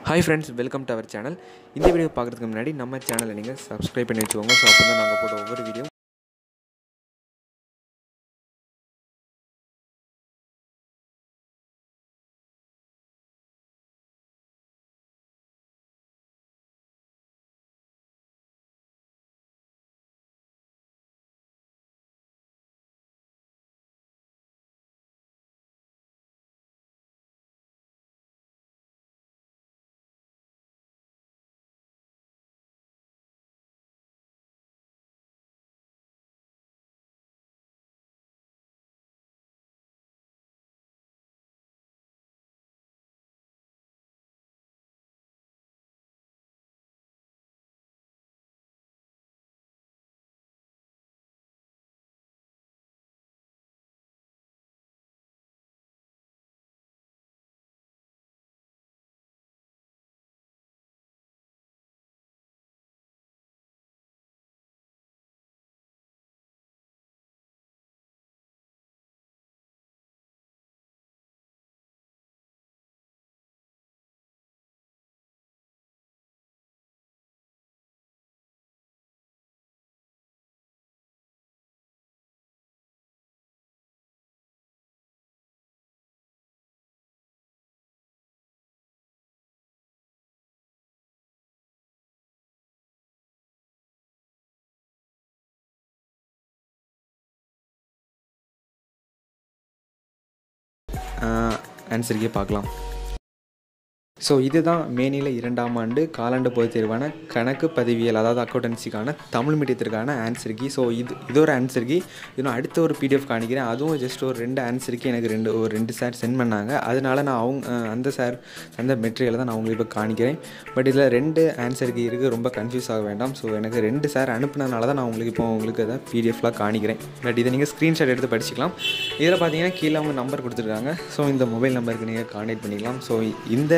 hi friends welcome to our channel இந்த video பார்க்குறதுக்கு முன்னாடி நம்ம சேனலை நீங்கள் சப்ஸ்கிரைப் பண்ணி வச்சுக்கோங்க ஸோ அப்போ தான் நாங்கள் போட்ட ஒவ்வொரு வீடியோ ஆன்சருக்கே பார்க்கலாம் ஸோ இதுதான் மேனில இரண்டாம் ஆண்டு காலாண்டு பொதுத் தேர்வான கணக்கு பதிவியல் அதாவது அக்கௌண்டன்சிக்கான தமிழ் மீடியத்திற்கான ஆன்சர் கீ ஸோ இது இது ஒரு ஆன்சர் கீ இன்னும் அடுத்த ஒரு பிடிஎஃப் காணிக்கிறேன் அதுவும் ஜஸ்ட் ஒரு ரெண்டு ஆன்சர் கீ எனக்கு ரெண்டு ஒரு ரெண்டு சார் சென்ட் பண்ணாங்க அதனால நான் அவங்க அஹ், அந்த சார் அந்த மெட்டீரியலை தான் நான் உங்களுக்கு இப்போ காணிக்கிறேன் பட் இதில் ரெண்டு ஆன்சர் கீ இருக்குது ரொம்ப கன்ஃபியூஸ் ஆக வேண்டாம் ஸோ எனக்கு ரெண்டு சார் அனுப்புனதுனால தான் நான் உங்களுக்கு இப்போ உங்களுக்கு அதை பிடிஎஃப்லாம் காணிக்கிறேன் பட் இதை நீங்கள் ஸ்க்ரீன்ஷாட் எடுத்து படிச்சுக்கலாம் இதில் பார்த்தீங்கன்னா கீழே அவங்க நம்பர் கொடுத்துருக்காங்க ஸோ இந்த மொபைல் நம்பருக்கு நீங்கள் கான்டாக்ட் பண்ணிக்கலாம் ஸோ இந்த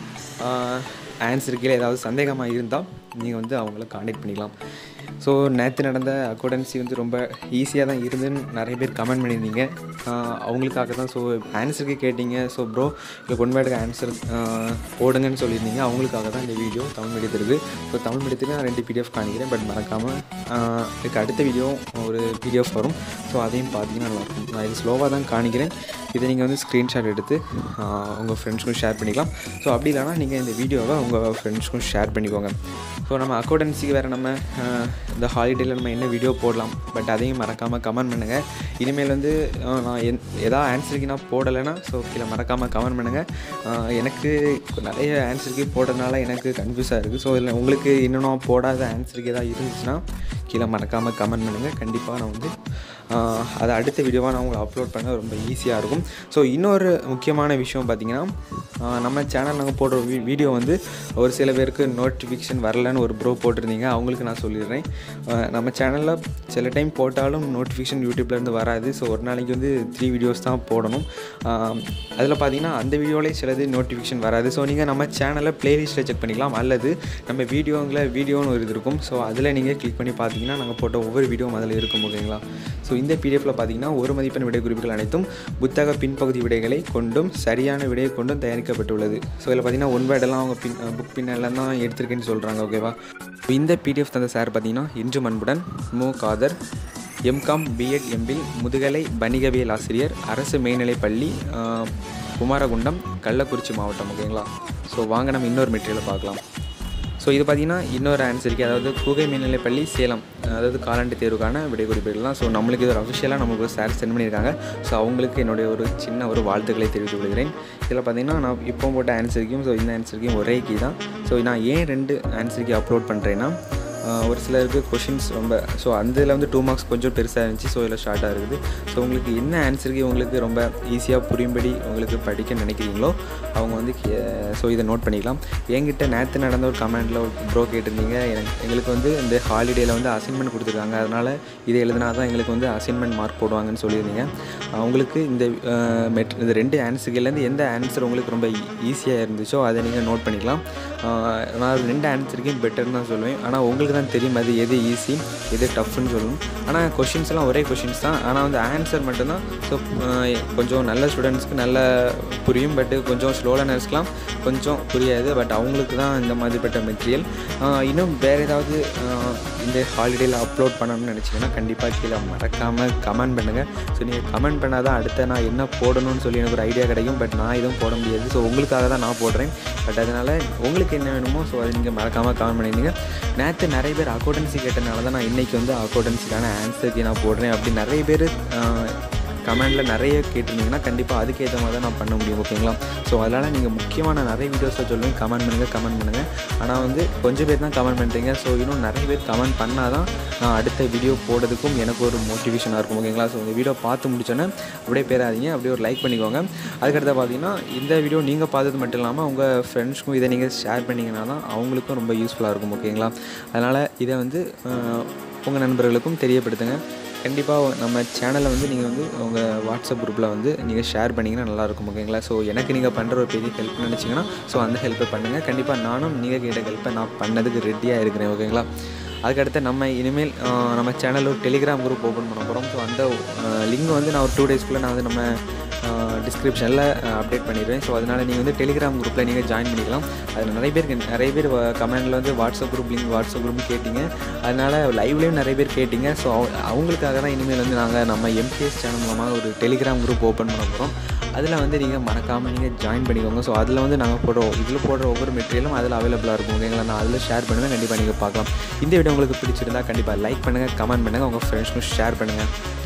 ஆன்சர் கீழே ஏதாவது சந்தேகமாக இருந்தால் நீங்கள் வந்து அவங்கள காண்டாக்ட் பண்ணிக்கலாம் ஸோ நேற்று நடந்த அக்கௌண்டன்சி வந்து ரொம்ப ஈஸியாக தான் இருந்துன்னு நிறைய பேர் கமெண்ட் பண்ணியிருந்தீங்க ஆஹ் அவங்களுக்காக தான் ஸோ ஆன்சருக்கு கேட்டீங்க ஸோ ப்ரோ இல்லை கொண்டாடுக்கு ஆன்சர் போடுங்கன்னு சொல்லியிருந்தீங்க அவங்களுக்காக தான் இந்த வீடியோ தமிழ் மீடியத்திற்கு ஸோ தமிழ் மீடியத்துக்கு நான் ரெண்டு பிடிஎஃப் காணிக்கிறேன் பட் மறக்காமல் இதுக்கு அடுத்த வீடியோ ஒரு பிடிஎஃப் வரும் ஸோ அதையும் பார்த்தீங்கன்னா நல்லாயிருக்கும் நான் இது ஸ்லோவாக தான் காணிக்கிறேன் இதை நீங்கள் வந்து ஸ்க்ரீன்ஷாட் எடுத்து ஆஹ் உங்கள் ஃப்ரெண்ட்ஸ்க்கும் ஷேர் பண்ணிக்கலாம் ஸோ அப்படி இல்லைனா நீங்கள் இந்த வீடியோவை உங்கள் ஃப்ரெண்ட்ஸ்க்கும் ஷேர் பண்ணிக்கோங்க ஸோ நம்ம அக்கௌண்டன்சிக்கு வேறு நம்ம ஆஹ் இந்த ஹாலிடேயில் நம்ம என்ன வீடியோ போடலாம் பட் அதையும் மறக்காமல் கமெண்ட் பண்ணுங்கள் இனிமேல் வந்து ஆஹ் நான் என் எதாவது ஆன்சருக்கு நான் போடலைன்னா ஸோ கீழே மறக்காமல் கமெண்ட் பண்ணுங்கள் ஆஹ் எனக்கு நிறைய ஆன்சருக்கு போடுறதுனால எனக்கு கன்ஃபியூஸாக இருக்குது ஸோ இதில் உங்களுக்கு இன்னும் போடாத ஆன்சருக்கு எதாவது இருந்துச்சுன்னா கீழே மறக்காமல் கமெண்ட் பண்ணுங்கள் கண்டிப்பாக நான் வந்து ஆஹ் அதை அடுத்த வீடியோவாக நான் உங்களுக்கு அப்லோட் பண்ண ரொம்ப ஈஸியாக இருக்கும் ஸோ இன்னொரு முக்கியமான விஷயம் பார்த்தீங்கன்னா ஆஹ் நம்ம சேனல் நாங்கள் போடுற வீ வீடியோ வந்து ஒரு சில பேருக்கு நோட்டிஃபிகேஷன் வரலன்னு ஒரு ப்ரோ போட்டிருந்தீங்க அவங்களுக்கு நான் சொல்லிடுறேன் ஆஹ் நம்ம சேனலில் சில டைம் போட்டாலும் நோட்டிஃபிகேஷன் யூடியூப்லேருந்து வராது ஸோ ஒரு நாளைக்கு வந்து த்ரீ வீடியோஸ் தான் போடணும் அதில் பார்த்தீங்கன்னா அந்த வீடியோவிலே சிலது நோட்டிஃபிகேஷன் வராது ஸோ நீங்கள் நம்ம சேனலை ப்ளேலிஸ்ட்டில் செக் பண்ணிக்கலாம் அல்லது நம்ம வீடியோங்களை வீடியோன்னு ஒரு இது இருக்கும் ஸோ அதில் நீங்கள் கிளிக் பண்ணி பார்த்தீங்கன்னா நாங்கள் போட்ட ஒவ்வொரு வீடியோவும் அதில் இருக்கும் ஓகேங்களா ஸோ இந்த பிடிஎஃப்பில் பார்த்தீங்கன்னா ஒரு மதிப்பெண் விடை குறிப்புகள் அனைத்தும் புத்தக பின்பகுதி விடைகளை கொண்டும் சரியான விடையை கொண்டும் தயாரிக்கப்பட்டுள்ளது ஸோ இதில் பார்த்தீங்கன்னா ஒன் வேர்டெல்லாம் அவங்க பின் புக் பின்னெல்லாம் தான் எடுத்திருக்கேன்னு சொல்கிறாங்க ஓகேவா இந்த பிடிஎஃப் தந்த சார் பார்த்தீங்கன்னா இன்று மண்புடன் மு காதர் எம்காம் பிஎட் எம்பில் முதுகலை வணிகவியல் ஆசிரியர் அரசு மேல்நிலைப் பள்ளி ஆஹ், குமாரகுண்டம் கள்ளக்குறிச்சி மாவட்டம் ஓகேங்களா ஸோ வாங்க நம்ம இன்னொரு மெட்டீரியலை பார்க்கலாம் ஸோ இது பார்த்தீங்கன்னா இன்னொரு ஆன்சருக்கு அதாவது கூகை மேல்நிலைப் பள்ளி சேலம் அதாவது காலாண்டு தேர்வுக்கான விடை குறிப்புகள்லாம் ஸோ நம்மளுக்கு இது ஒரு அஃபிஷியலாக நமக்கு சார் சென்ட் பண்ணியிருக்காங்க ஸோ அவங்களுக்கு என்னுடைய ஒரு சின்ன ஒரு வாழ்த்துக்களை தெரிவித்துக் கொள்கிறேன் இதில் பார்த்தீங்கன்னா நான் இப்போ போட்ட ஆன்சருக்கும் ஸோ இந்த ஆன்சருக்கும் ஒரே கீ தான் ஸோ நான் ஏன் ரெண்டு ஆன்சருக்கு அப்லோட் பண்ணுறேன்னா ஆஹ் ஒரு சிலருக்கு கொஷின்ஸ் ரொம்ப ஸோ அந்த இதில் வந்து டூ மார்க்ஸ் கொஞ்சம் பெருசாக இருந்துச்சு ஸோ இதில் ஷார்ட்டாக இருக்குது ஸோ உங்களுக்கு என்ன ஆன்சருக்கு உங்களுக்கு ரொம்ப ஈஸியாக புரியும்படி உங்களுக்கு படிக்க நினைக்கிறீங்களோ அவங்க வந்து ஸோ இதை நோட் பண்ணிக்கலாம் என்கிட்ட நேற்று நடந்த ஒரு கமெண்டில் ஒரு ப்ரோ கேட்டிருந்தீங்க எனக்கு எங்களுக்கு வந்து இந்த ஹாலிடேயில் வந்து அசைன்மெண்ட் கொடுத்துருக்காங்க அதனால் இதை எழுதினா தான் எங்களுக்கு வந்து அசைன்மெண்ட் மார்க் போடுவாங்கன்னு சொல்லியிருந்தீங்க அவங்களுக்கு இந்த ஆஹ் மெட் இந்த ரெண்டு ஆன்சர்கள்லேருந்து எந்த ஆன்சர் உங்களுக்கு ரொம்ப ஈஸியாக இருந்துச்சோ அதை நீங்கள் நோட் பண்ணிக்கலாம் ஆஹ் நான் ரெண்டு ஆன்சருக்கும் பெட்டர்னு தான் சொல்லுவேன் ஆனால் உங்களுக்கு உங்களுக்கு தான் தெரியும் அது எது ஈஸி எது டஃப்னு சொல்லணும் ஆனால் கொஷின்ஸ்லாம் ஒரே கொஷின்ஸ் தான் ஆனால் வந்து ஆன்சர் மட்டும்தான் ஸோ கொஞ்சம் நல்ல ஸ்டூடெண்ட்ஸ்க்கு நல்ல புரியும் பட் கொஞ்சம் ஸ்லோ லேர்னர்ஸ்க்குலாம் கொஞ்சம் புரியாது பட் அவங்களுக்கு தான் இந்த மாதிரிப்பட்ட மெட்டீரியல் இன்னும் வேறு ஏதாவது ஆஹ், இந்த ஹாலிடேயில் அப்லோட் பண்ணணும்னு நினச்சிங்கன்னா கண்டிப்பாக கீழே மறக்காமல் கமெண்ட் பண்ணுங்கள் ஸோ நீங்கள் கமெண்ட் பண்ணால் தான் அடுத்த நான் என்ன போடணும்னு சொல்லி எனக்கு ஒரு ஐடியா கிடைக்கும் பட் நான் எதுவும் போட முடியாது ஸோ உங்களுக்காக தான் நான் போடுறேன் பட் அதனால் உங்களுக்கு என்ன வேணுமோ ஸோ அதை நீங்கள் மறக்காமல் கமெண்ட் பண்ணியிருந்தீங்க நேற்று நிறைய பேர் அக்கௌண்டன்சி கேட்டனால தான் நான் இன்றைக்கி வந்து அக்கௌண்டன்சிக்கான ஆன்சருக்கு நான் போடுறேன் அப்படி நிறைய பேர் கமெண்டில் நிறைய கேட்டிருந்தீங்கன்னா கண்டிப்பாக அதுக்கேற்ற மாதிரி தான் நான் பண்ண முடியும் ஓகேங்களா ஸோ அதனால் நீங்கள் முக்கியமான நிறைய வீடியோஸை சொல்லுவேன் கமெண்ட் பண்ணுங்கள் கமெண்ட் பண்ணுங்கள் ஆனால் வந்து கொஞ்சம் பேர் தான் கமெண்ட் பண்ணுறீங்க ஸோ இன்னும் நிறைய பேர் கமெண்ட் பண்ணால் தான் நான் அடுத்த வீடியோ போடுறதுக்கும் எனக்கு ஒரு மோட்டிவேஷனாக இருக்கும் ஓகேங்களா ஸோ இந்த வீடியோ பார்த்து முடிச்சோன்னே அப்படியே பேராதீங்க அப்படியே ஒரு லைக் பண்ணிக்கோங்க அதுக்கடுத்து பார்த்தீங்கன்னா இந்த வீடியோ நீங்கள் பார்த்தது மட்டும் இல்லாமல் உங்கள் ஃப்ரெண்ட்ஸ்க்கும் இதை நீங்கள் ஷேர் பண்ணிங்கன்னா தான் அவங்களுக்கும் ரொம்ப யூஸ்ஃபுல்லாக இருக்கும் ஓகேங்களா அதனால் இதை வந்து உங்கள் நண்பர்களுக்கும் தெரியப்படுத்துங்க கண்டிப்பாக நம்ம சேனலை வந்து நீங்கள் வந்து உங்கள் வாட்ஸ்அப் குரூப்பில் வந்து நீங்கள் ஷேர் பண்ணிங்கன்னா நல்லாயிருக்கும் ஓகேங்களா ஸோ எனக்கு நீங்கள் பண்ணுற ஒரு பெரிய ஹெல்ப் நினச்சிங்கன்னா ஸோ அந்த ஹெல்ப்பை பண்ணுங்கள் கண்டிப்பாக நானும் நீங்கள் கேட்ட ஹெல்ப்பை நான் பண்ணதுக்கு ரெடியாக இருக்கிறேன் ஓகேங்களா அதுக்கடுத்து நம்ம இனிமேல் ஆஹ், நம்ம சேனலில் ஒரு டெலிகிராம் குரூப் ஓப்பன் பண்ண போகிறோம் ஸோ அந்த லிங்க் வந்து நான் ஒரு டூ டேஸ்க்குள்ளே நான் வந்து நம்ம டிஸ்கிரிப்ஷனில் அப்டேட் பண்ணிடுவேன் ஸோ அதனால் நீங்கள் வந்து டெலிகிராம் குரூப்பில் நீங்கள் ஜாயின் பண்ணிக்கலாம் அதில் நிறைய பேருக்கு நிறைய பேர் கமெண்டில் வந்து WhatsApp group link WhatsApp group கேட்டிங்க அதனால் லைவ்லேயும் நிறைய பேர் கேட்டிங்க ஸோ அவங்களுக்காக தான் இனிமேல் வந்து நாங்கள் நம்ம எம்கேஎஸ் சேனல் மூலமாக ஒரு டெலிகிராம் குரூப் ஓப்பன் பண்ண போகிறோம் அதில் வந்து நீங்கள் மறக்காமல் நீங்கள் ஜாயின் பண்ணிக்கோங்க ஸோ அதில் வந்து நாங்கள் போடுற இதில் போடுற ஒவ்வொரு மெட்டீரியலும் அதில் அவைலபிளாக இருக்கும் ஓகேங்களா நான் அதில் ஷேர் பண்ணுவேன் கண்டிப்பாக நீங்கள் பார்க்கலாம் இந்த வீடியோ உங்களுக்கு பிடிச்சிருந்தா கண்டிப்பாக லைக் பண்ணுங்கள் கமெண்ட் பண்ணுங்கள் உங்கள் ஃப்ரெண்ட்ஸ்க்கும் ஷேர் பண்ணுங்கள்